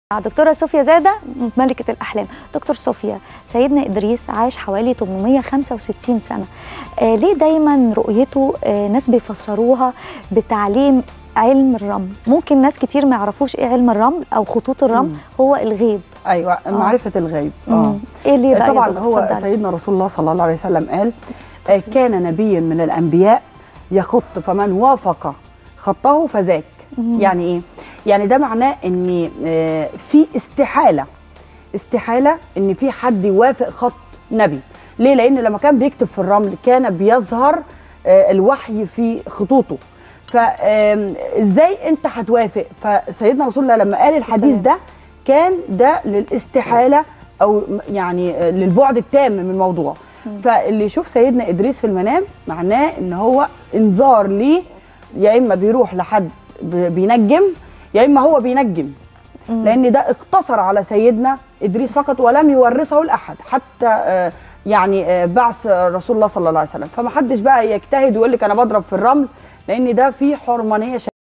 دكتورة صوفيا زادة ملكة الأحلام دكتور صوفيا سيدنا إدريس عاش حوالي 865 سنة آه ليه دايما رؤيته آه ناس بيفسروها بتعليم علم الرمل ممكن ناس كتير ما يعرفوش ايه علم الرمل او خطوط الرمل مم. هو الغيب ايوه معرفه الغيب مم. ايه ليه بقى يا طبعا دكتور؟ هو اتفضلي. سيدنا رسول الله صلى الله عليه وسلم قال آه، كان نبيا من الانبياء يخط فمن وافق خطه فذاك مم. يعني ايه يعني ده معناه ان آه، في استحاله استحاله ان في حد يوافق خط نبي ليه لان لما كان بيكتب في الرمل كان بيظهر آه، الوحي في خطوطه فازاي انت هتوافق فسيدنا رسول الله لما قال الحديث سلام. ده كان ده للاستحاله او يعني آه، للبعد التام من الموضوع فاللي يشوف سيدنا ادريس في المنام معناه ان هو انذار ليه يا اما بيروح لحد ب- بينجم يا اما هو بينجم مم. لان ده اقتصر على سيدنا ادريس فقط ولم يورثه لاحد حتى آه، يعني آه، بعث رسول الله صلى الله عليه وسلم فما حدش بقى يجتهد ويقول لك انا بضرب في الرمل لان ده فيه حرمانيه